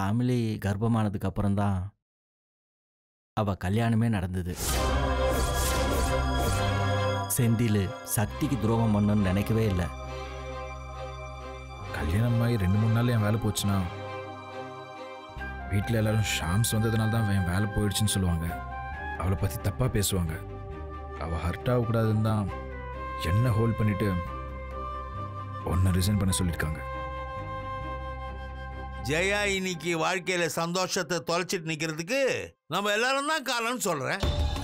ஷாமிலி கர்ப்பமானதுக்கு அப்புறம்தான் அவ கல்யாணமே நடந்தது செந்தில் சக்திக்கு துரோகம் பண்ணணும்னு நினைக்கவே இல்லை கல்யாணம் ஆகி ரெண்டு மூணு நாள் என் வேலை போச்சுன்னா வீட்டில் எல்லாரும் ஷாம்ஸ் வந்ததுனால தான் என் வேலை போயிடுச்சுன்னு சொல்லுவாங்க அவளை பற்றி தப்பாக பேசுவாங்க அவள் ஹர்ட் ஆகக்கூடாதுன்னு தான் என்ன ஹோல்ட் பண்ணிட்டு ஒன்று ரிசைன் பண்ண சொல்லியிருக்காங்க ஜெயா இன்னைக்கு வாழ்க்கையில சந்தோஷத்தை தொலைச்சிட்டு நிக்கிறதுக்கு நம்ம எல்லாரும் தான் காரணம்னு சொல்றேன்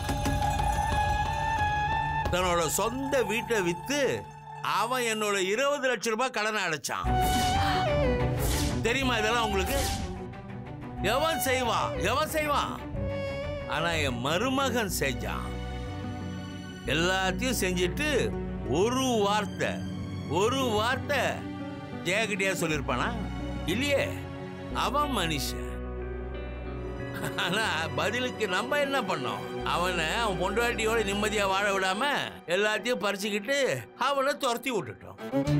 தன்னோட சொந்த வீட்டை வித்து அவன் என்னோட இருபது லட்சம் ரூபாய் கடனை அடைச்சான் தெரியுமா இதெல்லாம் உங்களுக்கு எவன் செய்வான் எவன் செய்வான் ஆனா என் மருமகன் செஞ்சான் எல்லாத்தையும் செஞ்சுட்டு ஒரு வார்த்தை ஒரு வார்த்தை ஜெயகிட்டியா சொல்லியிருப்பானா இல்லையே அவன் மனுஷன் ஆனா பதிலுக்கு நம்ம என்ன பண்ணோம் அவனை அவன் பொண்டாட்டியோட நிம்மதியா வாழ விடாம எல்லாத்தையும் பறிச்சுக்கிட்டு அவனை துரத்தி விட்டுட்டோம்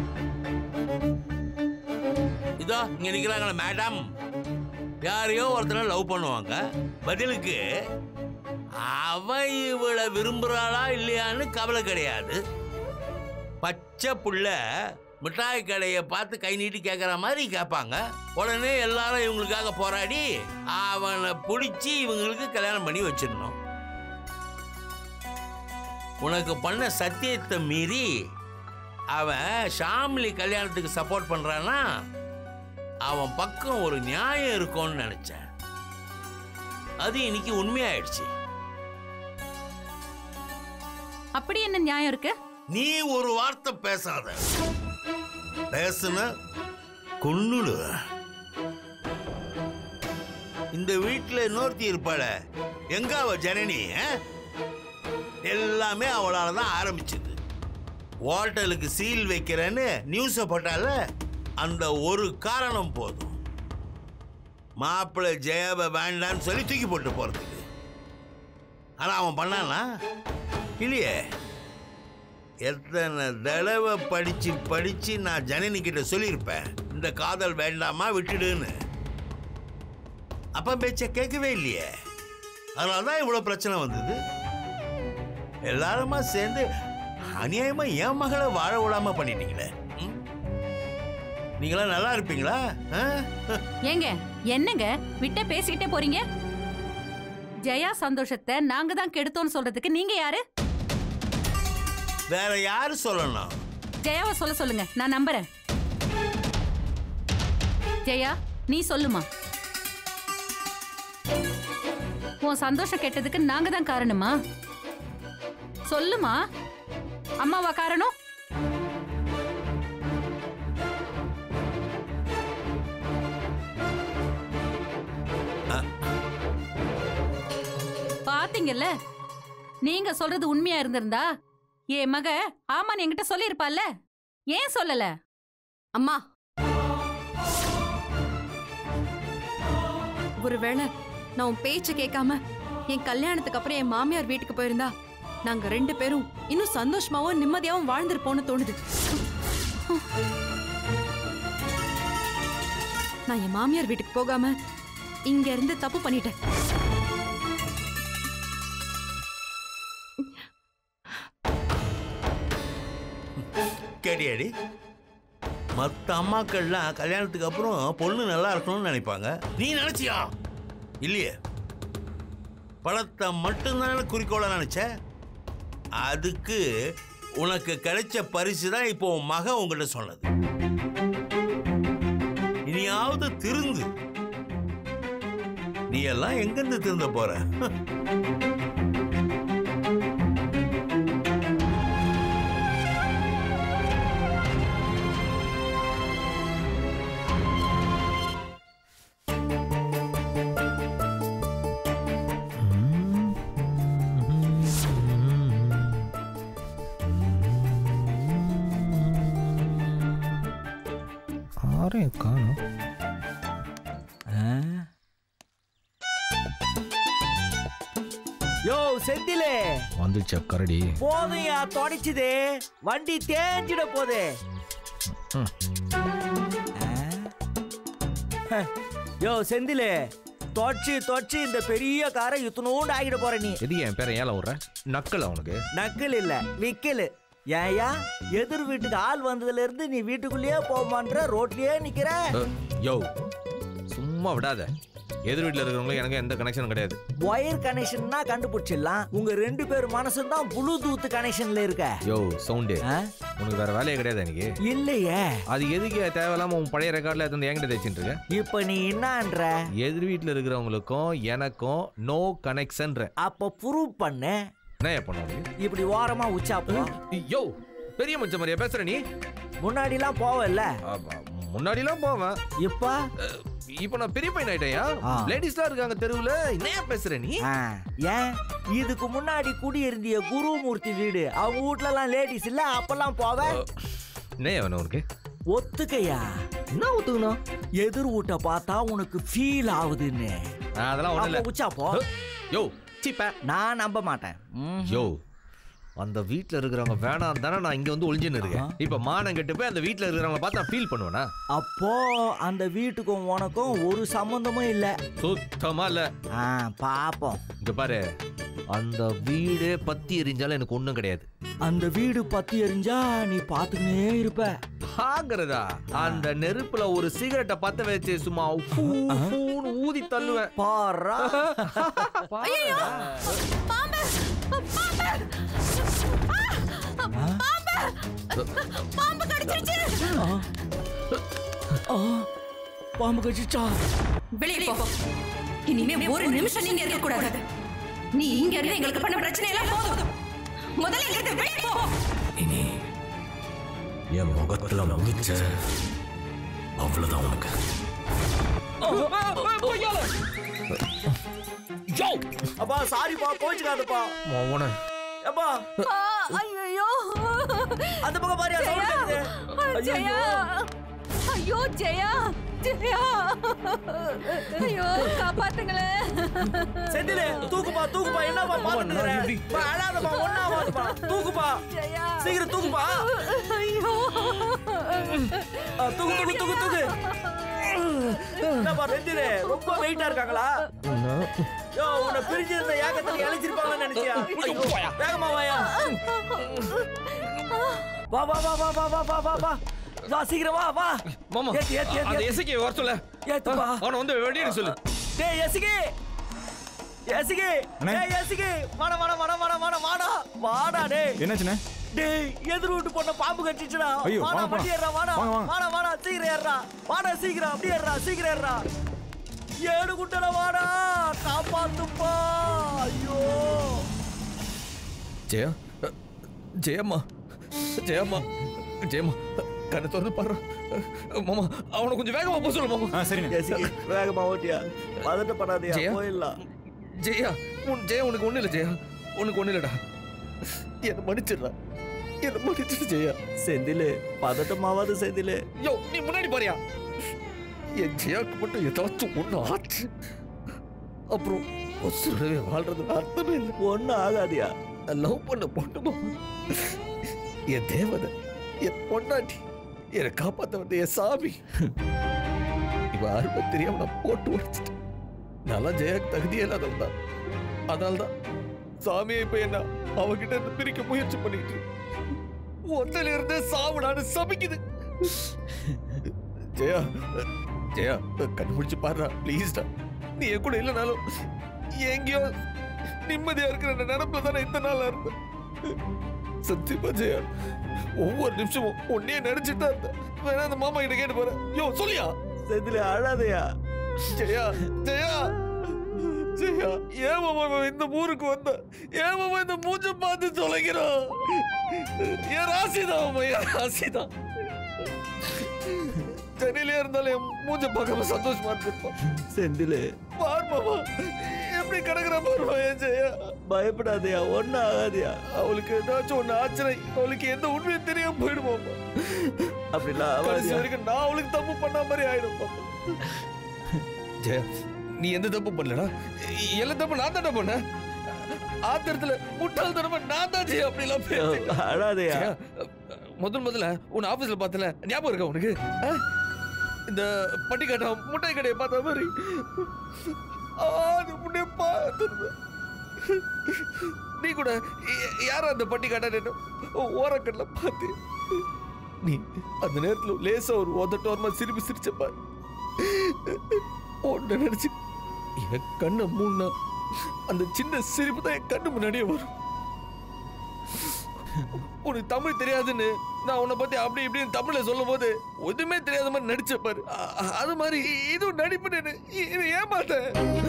இதோ இங்க நிக்கிறாங்களே மேடம் யாரையோ ஒருத்தனை லவ் பண்ணுவாங்க பதிலுக்கு அவன் இவளை விரும்புறாளா இல்லையான்னு கவலை கிடையாது பச்சை புள்ள மிட்டாய் கடையை பார்த்து கை நீட்டி கேட்குற மாதிரி கேட்பாங்க உடனே எல்லாரும் இவங்களுக்காக போராடி அவனை பிடிச்சி இவங்களுக்கு கல்யாணம் பண்ணி வச்சிடணும் உனக்கு பண்ண சத்தியத்தை மீறி அவன் ஷாம்லி கல்யாணத்துக்கு சப்போர்ட் பண்றான்னா அவன் பக்கம் ஒரு நியாயம் இருக்கும்னு நினைச்சேன் அது இன்னைக்கு உண்மையாயிடுச்சு அப்படி என்ன நியாயம் இருக்கு நீ ஒரு வார்த்தை பேசாத பேசுன கொன்னுடு இந்த வீட்டுல இன்னொருத்தி இருப்பாள எங்க அவ ஜனனி ஆ? எல்லாமே அவளால தான் ஆரம்பிச்சது ஹோட்டலுக்கு சீல் வைக்கிறேன்னு நியூஸை போட்டால அந்த ஒரு காரணம் போதும் மாப்பிள்ளை ஜெயாவை வேண்டான்னு சொல்லி தூக்கி போட்டு போறதுக்கு ஆனா அவன் பண்ணானா இல்லையே எத்தனை தடவை படிச்சு படிச்சு நான் ஜனனி கிட்ட சொல்லியிருப்பேன் இந்த காதல் வேண்டாமா விட்டுடுன்னு அப்ப பேச்ச கேட்கவே இல்லையே அதனால தான் இவ்வளோ பிரச்சனை வந்தது எல்லாருமா சேர்ந்து அநியாயமா என் மகளை வாழ விடாம பண்ணிட்டீங்களே ம்? நீங்களாம் நல்லா இருப்பீங்களா ஆ? ஏங்க என்னங்க விட்ட பேசிக்கிட்டே போறீங்க ஜெயா சந்தோஷத்தை நாங்க தான் கெடுத்தோம்னு சொல்றதுக்கு நீங்க யாரு வேற யாரு சொல்லணும் ஜெயாவை சொல்ல சொல்லுங்க நான் நம்புறேன் ஜெயா நீ சொல்லுமா உன் சந்தோஷம் கெட்டதுக்கு நாங்க தான் காரணமா சொல்லுமா அம்மாவா காரணம் பாத்தீங்கல்ல நீங்க சொல்றது உண்மையா இருந்திருந்தா என் மக ஆமான்னு என்கிட்ட சொல்லியிருப்பால்ல ஏன் சொல்லல அம்மா ஒருவேளை நான் உன் பேச்ச கேட்காம என் கல்யாணத்துக்கு அப்புறம் என் மாமியார் வீட்டுக்கு போயிருந்தா நாங்க ரெண்டு பேரும் இன்னும் சந்தோஷமாவும் நிம்மதியாவும் வாழ்ந்திருப்போம்னு தோணுது நான் என் மாமியார் வீட்டுக்கு போகாம இங்க இருந்து தப்பு பண்ணிட்டேன் கேட்டியாடி மற்ற அம்மாக்கள்லாம் கல்யாணத்துக்கு அப்புறம் பொண்ணு நல்லா இருக்கணும்னு நினைப்பாங்க நீ நினைச்சியா இல்லையே பணத்தை மட்டும்தானே குறிக்கோளா நினைச்ச அதுக்கு உனக்கு கிடைச்ச பரிசு தான் இப்போ உன் மக உங்ககிட்ட சொன்னது இனியாவது திருந்து நீ எல்லாம் எங்கிருந்து திருந்த போற ஆரையும் காணும் யோ செந்திலே வந்துச்சா கரடி போதையா தொடச்சுது வண்டி தேஞ்சிட போகுது ம். ஆ? ஹ, யோ செந்திலே தொடச்சு தொடச்சு இந்த பெரிய காரை இத்தனோண்டு ஆகிட போற நீ எது என் பேரை ஏல விட்ற நக்கல் அவனுக்கு நக்கல் இல்ல விக்கல் ஏயா எதிர் வீட்டுக்கு ஆள் வந்ததுல இருந்து நீ வீட்டுக்குள்ளேயே போமான்ற ரோட்லயே நிக்கிற யோ சும்மா விடாத எதிர் வீட்டில் இருக்கிறவங்களுக்கு எனக்கு எந்த கனெக்ஷனும் கிடையாது ஒயர் கனெக்ஷன்னா கண்டுபிடிச்சிடலாம் உங்க ரெண்டு பேர் மனசும் தான் ப்ளூடூத் கனெக்ஷன்ல இருக்க யோ சவுண்டு ஆ? உனக்கு வேற வேலையே கிடையாது எனக்கு இல்லையே அது எதுக்கு தேவையில்லாம உன் பழைய ரெக்கார்ட்ல எடுத்து வந்து என்கிட்ட தேய்ச்சிட்டு இருக்க இப்ப நீ என்னன்ற எதிர் வீட்டில் இருக்கிறவங்களுக்கும் எனக்கும் நோ கனெக்ஷன்ற அப்ப ப்ரூவ் பண்ணு என்ன பண்ணுவோம் இப்படி ஓரமா உச்சா போ யோ பெரிய மச்ச மாதிரியா பேசுற நீ முன்னாடிலாம் போவல்ல ஆமா, முன்னாடிலாம் போவேன் இப்ப அஹ், இப்போ நான் பெரிய பையன் ஆயிட்டேயா ஆ. லேடிஸ்லாம் இருக்காங்க தெருவுல என்னையா பேசுற நீ ஆ, ஏன் இதுக்கு முன்னாடி குடியிருந்திய குருமூர்த்தி வீடு அவங்க வீட்ல எல்லாம் லேடிஸ் இல்ல அப்பெல்லாம் போவ என்னையா வேணும் உனக்கு ஒத்துக்கையா என்ன ஒத்துக்கணும் எதிர் வீட்டை பார்த்தா உனக்கு ஃபீல் ஆகுதுன்னு ஆ, அதெல்லாம் ஒண்ணும் இல்ல அப்ப உச்சா போ யோ சீப்ப நான் நம்ப மாட்டேன் ம். யோ அந்த வீட்ல இருக்கிறவங்க வேணாம் தானே நான் இங்க வந்து ஒளிஞ்சுன்னு இருக்கேன் இப்ப மானம் கெட்டு போய் அந்த வீட்ல இருக்கிறவங்கள பார்த்து நான் ஃபீல் பண்ணுவேனா அப்போ அந்த வீட்டுக்கும் உனக்கும் ஒரு சம்பந்தமும் இல்ல சுத்தமா இல்ல ஆ பாப்போம் இங்க பாரு அந்த வீடே பத்தி எரிஞ்சாலும் எனக்கு ஒண்ணும் கிடையாது அந்த வீடு பத்தி எரிஞ்சா நீ பாத்துக்கினே இருப்ப பாக்குறதா அந்த நெருப்புல ஒரு சிகரெட்டை பத்த வச்சு சும்மா ஃபூ, ஃபூன்னு ஊதி தள்ளுவேன் பாரா பாருடா. பாம்பு பாம்பு பாம்பு கடிச்சிருச்சு பாம்பு கடிச்சிச்சா வெளியே போ இனிமே ஒரு நிமிஷம் நீங்க இருக்க கூடாது நீ இங்க இருந்து எங்களுக்கு பண்ண பிரச்சனை எல்லாம் போதும் முதல்ல இங்க இருந்து வெளியே போ இனி என் முகத்துல முடிச்ச அவ்வளவுதான் உனக்கு அப்பா சாரிப்பா கோச்சுக்காதப்பா மவனே. அப்பா ஐயோ அந்த பக்கம் பாரியா சவுண்ட் கேக்குது ஜெயா ஐயோ ஜெயா ஜெயா ஐயோ காப்பாத்துங்களேன் செந்திலே தூக்குப்பா தூக்குப்பா என்னப்பா பாத்துட்டு பா அழாதப்பா ஒண்ணா வாதுப்பா தூக்குப்பா ஜெயா சீக்கிரம் தூக்குப்பா ஐயோ ஆ, தூக்கு தூக்கு தூக்கு தூக்கு என்னப்பா செந்திலே ரொம்ப வெயிட்டா இருக்காங்களா யோ உன்னை பிரிஞ்சு இருந்த ஏக்கத்துல இழைச்சிருப்பாங்கன்னு நினைச்சியா வேகமா வாயா வா வா வா வா வா வா வா வா வா வா சீக்கிரம் வா வா மாமா ஏத்து, ஏத்து, ஏத்து, அந்த ஏத்து. எசைக்கு வர சொல்ல ஏத்துப்பா அவனை வந்து வெளியே சொல்லு டேய் எசிகி எசிகி டேய் எசிகி வாடா வாடா வாடா வாடா வாடா வாடா வாடா டேய் என்னாச்சுண்ணே டேய் எதிர் வீட்டு பொண்ண பாம்பு கடிச்சிச்சுடா ஐயோ, வாடா வாங்க, வண்டி ஏறா வாடா வாங்க, வாங்க. வாடா வாடா சீக்கிரம் ஏறா வாடா சீக்கிரம் அப்படியே ஏறா சீக்கிரம் ஏறா ஏடு குட்டல வாடா காப்பாத்துப்பா ஐயோ ஜெயா ஜெயம்மா ஜெயம்மா ஜெயம்மா கண்ணை திறந்து பாரு மாமா அவனை கொஞ்சம் வேகமா போக சொல்லு மாமா ஆ சரிண்ணே எசிகி வேகமா ஓட்டியா பதட்டப்படாதயா ஜெயா? போயிடலாம் ஜெயா உன் ஜெயா உனக்கு ஒண்ணு இல்ல ஜெயா உனக்கு ஒண்ணு இல்லடா என்ன மன்னிச்சிடுறா என்ன மன்னிச்சிடு ஜெயா செந்திலு பதட்டமாவாது செந்திலு யோ நீ முன்னாடி பாரியா என் ஜெயாக்கு மட்டும் ஏதாச்சும் ஒண்ணு ஆச்சு அப்புறம் ஒசுரவே வாழ்றது அர்த்தமே இல்லை ஒன்னும் ஆகாதியா நான் லவ் பண்ண பொண்ணுமா என் தேவதை என் பொண்டாட்டி என்னை காப்பாத்த வந்த என் சாமி இவ அருமை தெரியாம நான் போட்டு உடைச்சிட்டேன் நல்லா ஜெயாக்கு தகுதியே இல்லாதவன் தான் அதனால தான் சாமியை இப்ப என்ன அவகிட்ட இருந்து பிரிக்க முயற்சி பண்ணிட்டு ஒத்தல இருந்து சாவுடான்னு சபிக்குது ஜெயா ஜெயா கண்டுபிடிச்சு பாடுறா ப்ளீஸ்டா நீ என் கூட இல்லைனாலும் எங்கேயோ நிம்மதியா இருக்கிற அந்த நினப்புல தானே இத்தனை நாளா இருந்தேன் சத்தியமா ஜெயா ஒவ்வொரு நிமிஷமும் உன்னையே நினைச்சிட்டு தான் இருந்தேன் வேணா அந்த மாமா கிட்ட கேட்டு போறேன் யோ சொல்லியா செந்திலு அழாதயா ஜெயா ஜெயா ஜெயா ஏன் மாமா இவன் இந்த ஊருக்கு வந்த ஏன் மாமா இந்த மூஞ்ச பார்த்து தொலைகிறான் என் ராசிதான் மாமா என் ராசிதான் சென்னையிலே இருந்தாலும் என் மூஞ்ச பார்க்காம சந்தோஷமா இருந்திருப்பான் செந்திலு பார் மாமா எப்படி கிடக்குற பாருமா என் ஜெயா பயப்படாதயா ஒன்னும் ஆகாதியா அவளுக்கு ஏதாச்சும் ஒண்ணு ஆச்சனை அவளுக்கு எந்த உண்மையும் தெரியாம போயிடுமாமா அப்படிலாம் கடைசி ஆகாதியா வரைக்கும் நான் அவளுக்கு தப்பு பண்ண மாதிரி ஆயிடும் பாப்பா. ஜெயா நீ எந்த தப்பு பண்ணலடா எல்லா தப்பு நான் தானே பண்ணேன் ஆத்திரத்துல முட்டாள் தனமா நான் தான் ஜெயா அப்படி எல்லாம் பேசிட்டேன். அழாதயா ஜெயா, முதல் முதல்ல உன் ஆபீஸ்ல பார்த்தல ஞாபகம் இருக்கா உனக்கு ஆ? இந்த பட்டிக்காட்டா முட்டை கடையை பார்த்த மாதிரி அது முன்னே பார்த்துருந்தேன் நீ கூட ய- யார் அந்த பட்டிக்காட்டா ஓரக்கண்ணில் பார்த்து நீ அந்த நேரத்தில் லேசா ஒரு உதட்டோரமா சிரிப்பு சிரிச்ச பாரு ஒன்று நினைச்சு என் கண்ணை மூணா அந்த சின்ன சிரிப்பு தான் என் கண்ணு முன்னாடியே வரும் உனக்கு தமிழ் தெரியாதுன்னு நான் உன்னை பத்தி அப்படி இப்படின்னு தமிழ்ல சொல்லும் போது ஒண்ணுமே தெரியாத மாதிரி நடிச்ச பாரு அ- அ- அது மாதிரி இதுவும் நடிப்புன்னு இது ஏமாத்த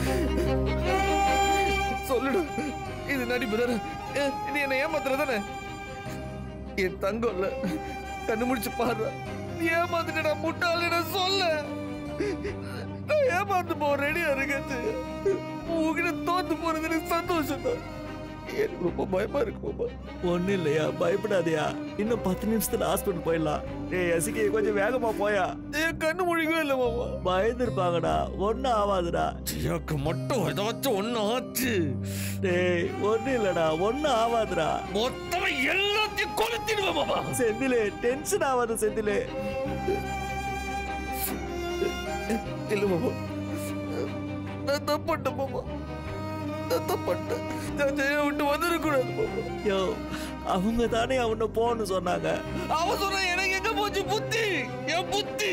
சொல்லுடா இது நடிப்பு தானே ஏ, நீ என்ன ஏமாத்துற தானே என் தங்கம்ல கண்ணு முடிச்சு பாரு நீ ஏமாத்துட்டா முட்டாளு சொல்ல நான் ஏமாத்து போக ரெடியா இருக்கேன் உங்ககிட்ட தோத்து போறது எனக்கு சந்தோஷம் தான் எனக்கு ரொம்ப பயமா இருக்கு மாமா ஒன்றும் இல்லையா பயப்படாதயா இன்னும் பத்து நிமிஷத்துல ஹாஸ்பிட்டல் போயிடலாம் ஏய் எசிகே கொஞ்சம் வேகமா போயா என் கண்ணு முழிக்கவே இல்லை மாமா பயந்துருப்பாங்கடா ஒன்றும் ஆகாதுடா ஜியாக்கு மட்டும் ஏதாச்சும் ஒண்ணு ஆச்சு டேய் ஒன்றும் இல்லடா ஒன்றும் ஆகாதுடா மொத்தமா எல்லாத்தையும் கொளுத்திடுவேன் மாமா செந்திலே டென்ஷன் ஆகாது செந்திலே இல்ல மாமா நான் தப்பட்டேன் மாமா நான் தப்பட்டேன் நான் ஜெயா விட்டு வந்துடக்கூடாது மாமா யோ அவங்க தானே அவனை போன்னு சொன்னாங்க அவன் சொன்ன எனக்கு எங்க போச்சு புத்தி என் புத்தி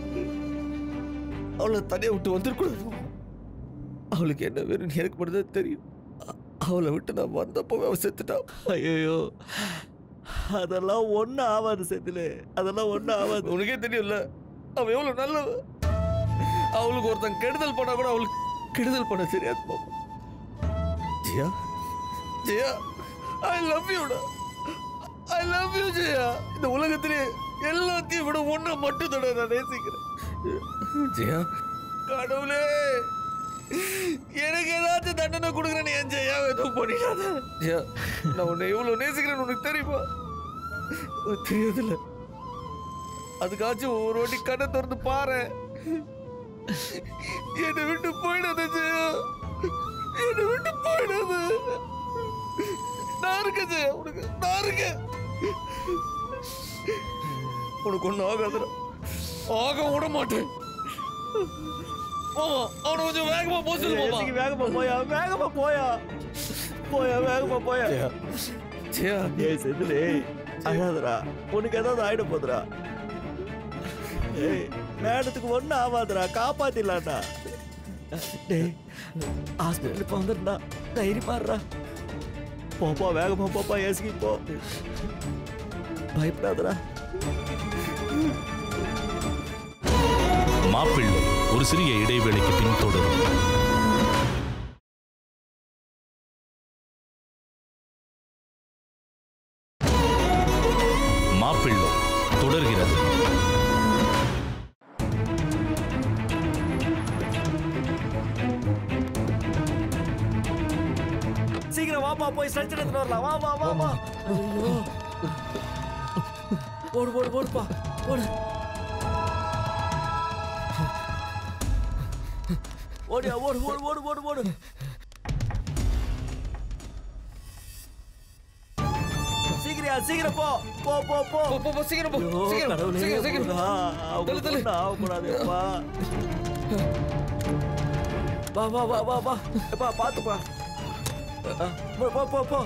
அவளை தனியா விட்டு வந்துடக்கூடாது மாமா. அவளுக்கு என்ன வேணும்னு எனக்கு மட்டும்தான் தெரியும் அ- அவளை விட்டு நான் வந்தப்பவே அவ செத்துட்டான் ஐயோ அதெல்லாம் ஒன்றும் ஆகாது செந்திலே அதெல்லாம் ஒன்றும் ஆகாது உனக்கே தெரியும்ல அவ எவ்வளவு நல்லவ அவளுக்கு ஒருத்தன் கெடுதல் பண்ணா கூட அவளுக்கு கெடுதல் பண்ண தெரியாது மாமா ஜியா ஜியா ஐ லவ் யூடா ஐ லவ் யூ ஜெயா இந்த உலகத்திலே எல்லாத்தையும் விட ஒண்ணு மட்டும் தட நான் நேசிக்கிறேன் ஜெயா கடவுளே எனக்கு ஏதாச்சும் தண்டனை கொடுக்குறேன்னு என் ஜெயா எதுவும் பண்ணிடாத ஜெயா நான் உன்னை எவ்வளவு நேசிக்கிறேன்னு உனக்கு தெரியுமா உனக்கு தெரியாதுல்ல அதுக்காச்சும் ஒரு வாட்டி கண்ணை திறந்து பாரு என்னை விட்டு போயிடாத ஜெயா என்னை விட்டு போயிடாத நான் இருக்கேன் ஜெயா உனக்கு நான் இருக்கேன் உனக்கு ஒன்றும் ஆகாதுடா ஆக விட மாட்டேன் மாமா அவனை கொஞ்சம் வேகமா போக சொல்லு மாமா எசிக்கு வேகமா போயா வேகமா போயா போயா வேகமா போயா ஜெயா ஜெயா ஏய் செந்திலே அழாதடா உனக்கு ஏதாவது ஆயிட போதுடா ஏய் மேடத்துக்கு ஒன்றும் ஆகாதுடா காப்பாத்திடலாம்டா டேய் ஹாஸ்பிட்டலுக்கு வந்துடுடா தைரியமா இருடா போப்பா வேகமா போப்பா ஏசிக்கு போ பயப்படாதடா மாப்பிள்ளை ஒரு சிறிய இடைவேளைக்கு பின் தொடரும் மாப்பிள்ளை தொடர்கிறது சீக்கிரம் வாப்பா போய் ஸ்ட்ரெச்சர் எடுத்துட்டு வரலாம் வா வா வா வா ஐயோ. ஓடு ஓடு ஓடுப்பா ஓடு ஓடியா ஓடு ஓடு ஓடு ஓடு ஓடு சீக்கிரியா சீக்கிரம் போ போ போ போ போ, போ, போ, சீக்கிரம் போ, ஐயோ, சீக்கிரம், கடவுளே, சீக்கிரம், சீக்கிரம். முருகா, தள்ளு, தள்ளு. அவங்களுக்கு ஒண்ணும் ஆகக்கூடாதேப்பா. வா வா வா வா வா எப்பா பாத்துப்பா ஆ, போ போ போ போ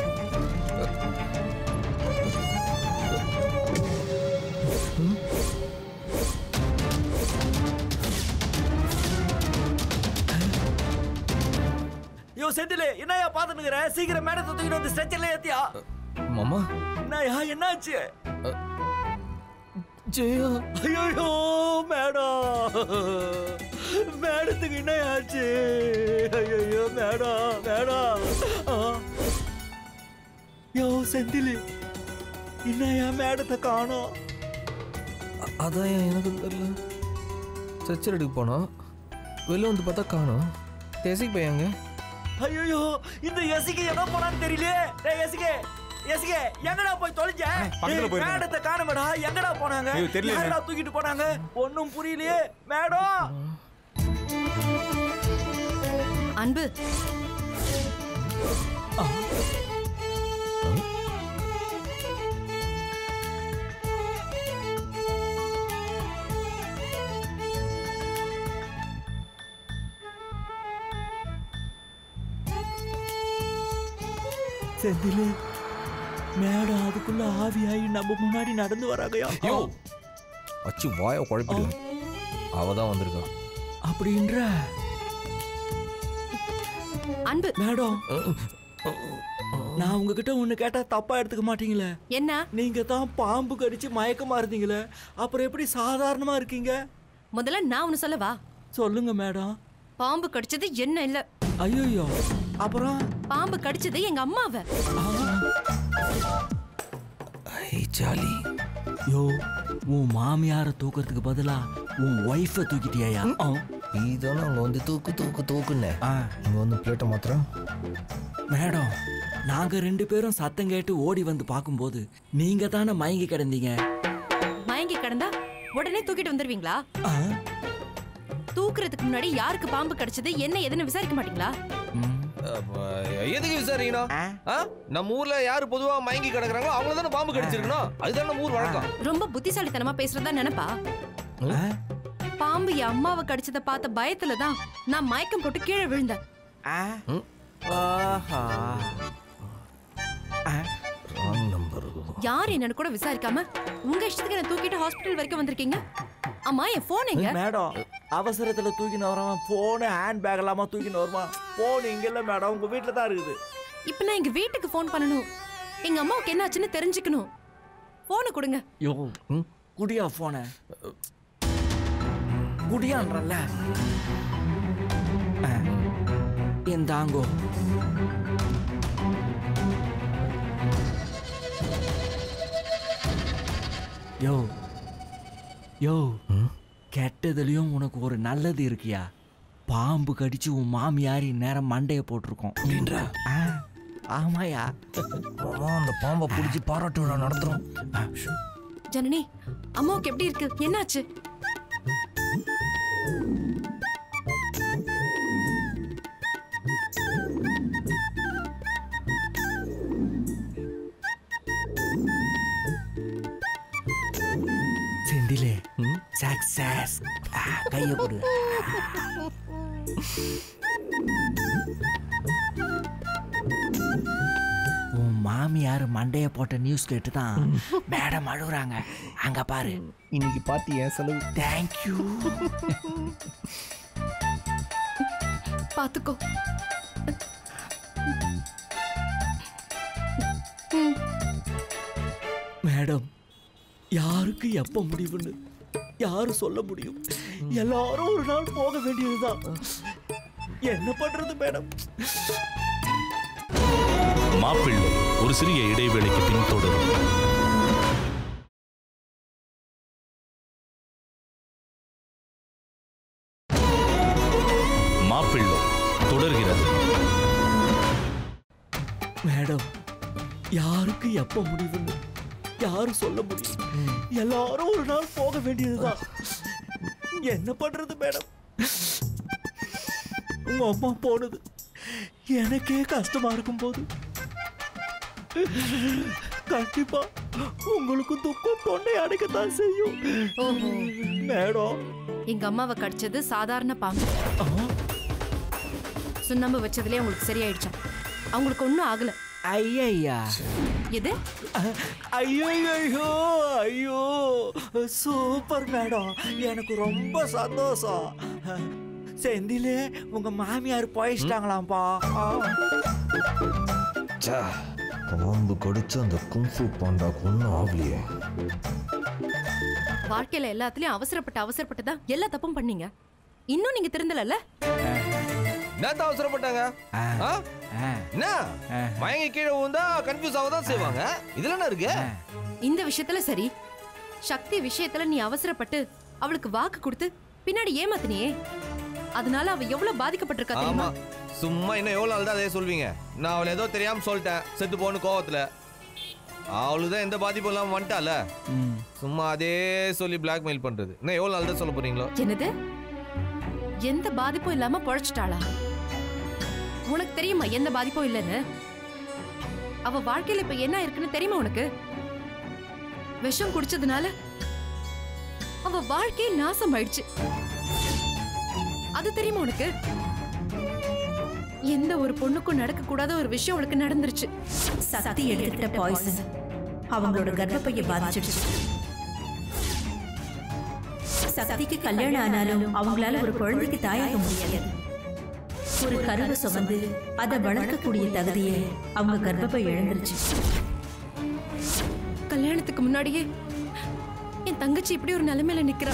யோ செந்திலே என்னையா பாத்துனுக்குற சீக்கிரம் மேடத்தை தூக்கிட்டு வந்து ஸ்ட்ரெச்சர்ல ஏத்தியா மாமா என்னய்யா என்னாச்சு ஜெயா ஐயோ மேடம் மேடத்துக்கு என்ன ஆச்சு ஐயோ மேடம் மேடம் ஆ. யோ செந்திலி என்னையா மேடத்தை காணோம் அதான் ஏன் எனக்கும் தெரியல ஸ்ட்ரெச்சர் எடுக்க போனோம் வெளில வந்து பார்த்தா காணோம் தேசிக்கு போயாங்க ஐயோ இந்த எசிக்கு என்ன போனான்னு தெரியல டேய் எசிகே எசிகே எங்கடா போய் தொலைஞ்ச பக்கத்துல டேய், போயிருக்காங்க. மேடத்தை காணுமேடா எங்கடா போனாங்க ஐயோ, தெரியலையே. யாரடா தூக்கிட்டு போனாங்க ஒண்ணும் புரியலையே மேடம் அன்பு செந்திலு மேடம் அதுக்குள்ள ஆவியாகி நம்ம முன்னாடி நடந்து வராங்கயா யோ வச்சு வாயை குழப்பிடுவேன் அவ தான் வந்திருக்கா அப்படின்ற அன்பு மேடம் நான் உங்ககிட்ட ஒண்ணு கேட்டா தப்பா எடுத்துக்க மாட்டீங்களே என்ன நீங்க தான் பாம்பு கடிச்சு மயக்கமா இருந்தீங்களே அப்புறம் எப்படி சாதாரணமா இருக்கீங்க முதல்ல நான் ஒன்னு சொல்லவா சொல்லுங்க மேடம் பாம்பு கடிச்சது என்ன இல்ல ஐயோ அப்புறம் பாம்பு கடிச்சது எங்க அம்மாவை ஐ ஜாலி யோ உன் மாமியார தூக்கிறதுக்கு பதிலா உன் ஒய்ஃபை தூக்கிட்டியா நீ தானே அங்கே வந்து தூக்கு தூக்கு தூக்குன்னு இங்கே வந்து பிளேட்டை மாத்திரம் மேடம் நாங்க ரெண்டு பேரும் சத்தம் கேட்டு ஓடி வந்து பார்க்கும்போது நீங்க தானே மயங்கி கிடந்தீங்க மயங்கி கிடந்தா உடனே தூக்கிட்டு வந்துருவீங்களா ஆ? தூக்குறதுக்கு முன்னாடி யாருக்கு பாம்பு கடிச்சது என்ன எதுன்னு விசாரிக்க மாட்டீங்களா அப்ப, எதுக்கு விசாரிக்கணும் ஆ? நம்ம ஊர்ல யாரு பொதுவா மயங்கி கிடக்குறாங்களோ அவங்கள தானே பாம்பு கடிச்சிருக்கணும் அதுதான் நம்ம ஊர் வழக்கம் ரொம்ப புத்திசாலித்தனமா பேசுறதா நினைப்பா ஆ? பாம்பு என் அம்மாவை கடிச்சத பார்த்த பயத்துல தான் நான் மயக்கம் போட்டு கீழே விழுந்தேன் ஆ? ஆஹா. ஆ? ராங் நம்பர் யார் என்னன்னு கூட விசாரிக்காம உங்க இஷ்டத்துக்கு என்ன தூக்கிட்டு ஹாஸ்பிட்டல் வரைக்கும் வந்திருக்கீங்க அம்மா என் போன் எங்க மேடம் அவசரத்துல தூக்கின்னு வரவன் போனு ஹேண்ட் பேக் இல்லாம தூக்கின்னு வருமா போன் இங்க இல்ல மேடம் உங்க வீட்டுல தான் இருக்குது இப்ப நான் எங்க வீட்டுக்கு ஃபோன் பண்ணணும் எங்க அம்மாவுக்கு என்ன ஆச்சுன்னு தெரிஞ்சுக்கணும் போனை கொடுங்க யோ குடியா போன குடியான்றல்ல ஆ. இந்தாங்கோ யோ யோ கெட்டதுலயும் உனக்கு ஒரு நல்லது இருக்கியா பாம்பு கடிச்சு உன் மாமியார் இந்நேரம் மண்டைய போட்டிருக்கோம் அப்படின்றா ஆமாயா அந்த பாம்பை பிடிச்சி பாராட்டு விழா நடத்துறோம் ஜனனி அம்மாவுக்கு எப்படி இருக்கு என்னாச்சு செந்திலே சக்சஸ் கைய கொடு உன் மாமியார் மண்டைய போட்ட நியூஸ் கேட்டு தான் மேடம் அழுகுறாங்க அங்க பாரு இன்னைக்கு பாத்தி என் செலவு தேங்க்யூ பாத்துக்கோ மேடம் யாருக்கு எப்ப முடிவுன்னு யாரு சொல்ல முடியும் எல்லாரும் ஒரு நாள் போக வேண்டியதுதான் என்ன பண்றது மேடம் மாப்பிள்ளை ஒரு சிறிய இடைவேளைக்கு பின் தொடரும் மாப்பிள்ளை தொடர்கிறது மேடம் யாருக்கு எப்ப முடிவுன்னு யாரு சொல்ல முடியும் எல்லாரும் ஒரு நாள் போக வேண்டியதுதான் என்ன பண்றது மேடம் உங்க அம்மா போனது எனக்கே கஷ்டமா இருக்கும் போது கண்டிப்பா உங்களுக்கு துக்கம் தொண்டை அடைக்கத்தான் செய்யும் ஓஹோ மேடம் எங்க அம்மாவை கடிச்சது சாதாரண பாம்பு ஆ, சுண்ணாம்பு வச்சதுலயே உங்களுக்கு சரியாயிடுச்சா அவங்களுக்கு ஒன்றும் ஆகல ஐயையா எது ஐயோ ஐயோ சூப்பர் மேடம் எனக்கு ரொம்ப சந்தோஷம் செந்திலே உங்க மாமியார் போயிச்சிட்டாங்களாம்ப்பா ச்சே, பாம்பு கடிச்சு அந்த குங்ஃபு பாண்டாக்கு ஒன்றும் ஆகலையே வாழ்க்கையில எல்லாத்துலயும் அவசரப்பட்டு அவசரப்பட்டு தான் எல்லா தப்பும் பண்ணீங்க இன்னும் நீங்க திருந்தலல்ல என்னத்த அவசரப்பட்டாங்க ஆ? என்ன மயங்கி கீழே விழுந்தா கன்ஃபியூஸ் ஆக தான் செய்வாங்க இதுல என்ன இருக்கு இந்த விஷயத்துல சரி சக்தி விஷயத்துல நீ அவசரப்பட்டு அவளுக்கு வாக்கு கொடுத்து பின்னாடி ஏமாத்தினியே அதனால அவ எவ்வளவு பாதிக்கப்பட்டிருக்கா ஆமா தெரியுமா சும்மா இன்னும் எவ்வளவு நாள் தான் அதே சொல்வீங்க நான் அவளை ஏதோ தெரியாம சொல்லிட்டேன் செத்து போன்னு கோவத்துல அவளுக்கு தான் எந்த பாதிப்பும் இல்லாம வந்துட்டால சும்மா அதே சொல்லி பிளாக்மெயில் பண்றது இன்னும் எவ்வளவு நாள் தான் சொல்ல போறீங்களோ என்னது எந்த பாதிப்பும் இல்லாம பொழைச்சிட்டாளா உனக்கு தெரியுமா எந்த பாதிப்பும் இல்லைன்னு அவ வாழ்க்கையில இப்ப என்ன இருக்குன்னு தெரியுமா உனக்கு விஷம் குடிச்சதுனால அவ வாழ்க்கையே நாசம் ஆயிடுச்சு அது தெரியுமா உனக்கு எந்த ஒரு பொண்ணுக்கும் நடக்க கூடாத ஒரு விஷயம் அவளுக்கு நடந்துருச்சு சக்தி எடுத்துக்கிட்ட பாய்சன் அவங்களோட கர்ப்பப்பையை பாதிச்சிடுச்சு சக்திக்கு கல்யாணம் ஆனாலும் அவங்களால ஒரு குழந்தைக்கு தாயாக முடியாது ஒரு கருவை சுமந்து அதை வளர்க்கக்கூடிய தகுதியை அவங்க கர்ப்பப்பை இழந்துருச்சு கல்யாணத்துக்கு முன்னாடியே என் தங்கச்சி இப்படி ஒரு நிலைமையில நிக்கிறா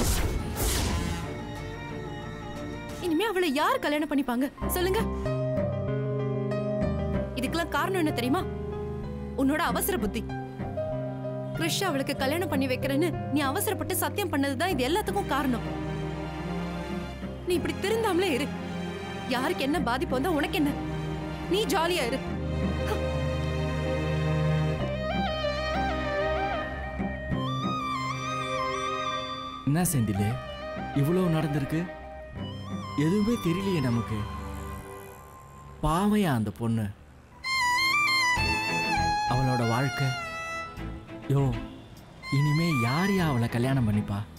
இனிமே அவளை யார் கல்யாணம் பண்ணிப்பாங்க சொல்லுங்க இதுக்கெல்லாம் காரணம் என்ன தெரியுமா உன்னோட அவசர புத்தி கிருஷ் அவளுக்கு கல்யாணம் பண்ணி வைக்கிறேன்னு நீ அவசரப்பட்டு சத்தியம் பண்ணதுதான் இது எல்லாத்துக்கும் காரணம் நீ இப்படி திருந்தாமலே இரு யாருக்கு என்ன பாதிப்பு வந்தா உனக்கு என்ன நீ ஜாலியா இரு என்ன செந்தில் இவ்வளோ நடந்திருக்கு எதுவுமே தெரியலையே நமக்கு பாவையா அந்த பொண்ணு அவளோட வாழ்க்கை யோ இனிமே யார் யா அவளை கல்யாணம் பண்ணிப்பா